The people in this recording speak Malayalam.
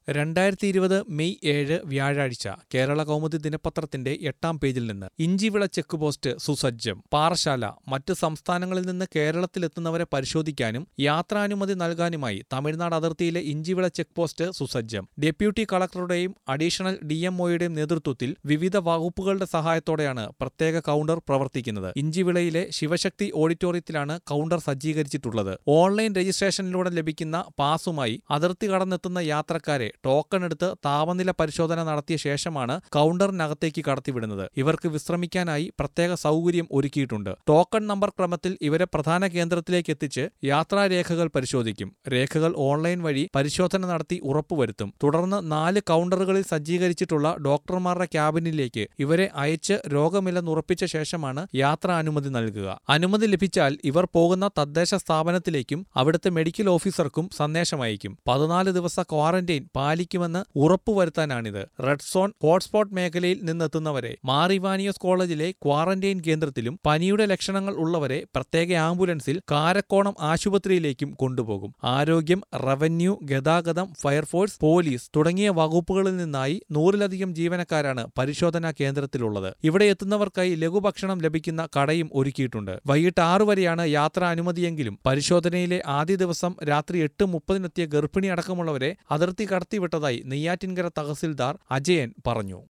രണ്ടായിരത്തി ഇരുപത് മെയ് ഏഴ് വ്യാഴാഴ്ച കേരള കൗമുദി ദിനപത്രത്തിന്റെ എട്ടാം പേജിൽ നിന്ന് ഇഞ്ചിവിള ചെക്ക് പോസ്റ്റ് സുസജ്ജം പാറശാല മറ്റ് സംസ്ഥാനങ്ങളിൽ നിന്ന് കേരളത്തിലെത്തുന്നവരെ പരിശോധിക്കാനും യാത്രാനുമതി നൽകാനുമായി തമിഴ്നാട് അതിർത്തിയിലെ ഇഞ്ചിവിള ചെക്ക് പോസ്റ്റ് സുസജ്ജം ഡെപ്യൂട്ടി കളക്ടറുടെയും അഡീഷണൽ ഡിഎംഒയുടെയും നേതൃത്വത്തിൽ വിവിധ വകുപ്പുകളുടെ സഹായത്തോടെയാണ് പ്രത്യേക കൗണ്ടർ പ്രവർത്തിക്കുന്നത് ഇഞ്ചിവിളയിലെ ശിവശക്തി ഓഡിറ്റോറിയത്തിലാണ് കൗണ്ടർ സജ്ജീകരിച്ചിട്ടുള്ളത് ഓൺലൈൻ രജിസ്ട്രേഷനിലൂടെ ലഭിക്കുന്ന പാസുമായി അതിർത്തി കടന്നെത്തുന്ന യാത്രക്കാരെ ടോക്കൺ എടുത്ത് താപനില പരിശോധന നടത്തിയ ശേഷമാണ് കൗണ്ടറിനകത്തേക്ക് കടത്തിവിടുന്നത് ഇവർക്ക് വിശ്രമിക്കാനായി പ്രത്യേക സൗകര്യം ഒരുക്കിയിട്ടുണ്ട് ടോക്കൺ നമ്പർ ക്രമത്തിൽ ഇവരെ പ്രധാന കേന്ദ്രത്തിലേക്ക് എത്തിച്ച് യാത്രാരേഖകൾ പരിശോധിക്കും രേഖകൾ ഓൺലൈൻ വഴി പരിശോധന നടത്തി ഉറപ്പുവരുത്തും തുടർന്ന് നാല് കൗണ്ടറുകളിൽ സജ്ജീകരിച്ചിട്ടുള്ള ഡോക്ടർമാരുടെ ക്യാബിനിലേക്ക് ഇവരെ അയച്ച് രോഗമില്ലെന്ന് ഉറപ്പിച്ച ശേഷമാണ് യാത്രാ അനുമതി നൽകുക അനുമതി ലഭിച്ചാൽ ഇവർ പോകുന്ന തദ്ദേശ സ്ഥാപനത്തിലേക്കും അവിടുത്തെ മെഡിക്കൽ ഓഫീസർക്കും സന്ദേശം അയക്കും പതിനാല് ദിവസ ക്വാറന്റൈൻ പാലിക്കുമെന്ന് ഉറപ്പുവരുത്താനാണിത് റെഡ് സോൺ ഹോട്ട്സ്പോട്ട് മേഖലയിൽ നിന്നെത്തുന്നവരെ മാറിവാനിയോസ് കോളേജിലെ ക്വാറന്റൈൻ കേന്ദ്രത്തിലും പനിയുടെ ലക്ഷണങ്ങൾ ഉള്ളവരെ പ്രത്യേക ആംബുലൻസിൽ കാരക്കോണം ആശുപത്രിയിലേക്കും കൊണ്ടുപോകും ആരോഗ്യം റവന്യൂ ഗതാഗതം ഫയർഫോഴ്സ് പോലീസ് തുടങ്ങിയ വകുപ്പുകളിൽ നിന്നായി നൂറിലധികം ജീവനക്കാരാണ് പരിശോധനാ കേന്ദ്രത്തിലുള്ളത് ഇവിടെ എത്തുന്നവർക്കായി ലഘുഭക്ഷണം ലഭിക്കുന്ന കടയും ഒരുക്കിയിട്ടുണ്ട് വൈകിട്ട് ആറു വരെയാണ് യാത്രാ അനുമതിയെങ്കിലും പരിശോധനയിലെ ആദ്യ ദിവസം രാത്രി എട്ട് മുപ്പതിനെത്തിയ ഗർഭിണി അടക്കമുള്ളവരെ അതിർത്തി കടത്തിവിട്ടതായി നെയ്യാറ്റിൻകര തഹസിൽദാർ അജയൻ പറഞ്ഞു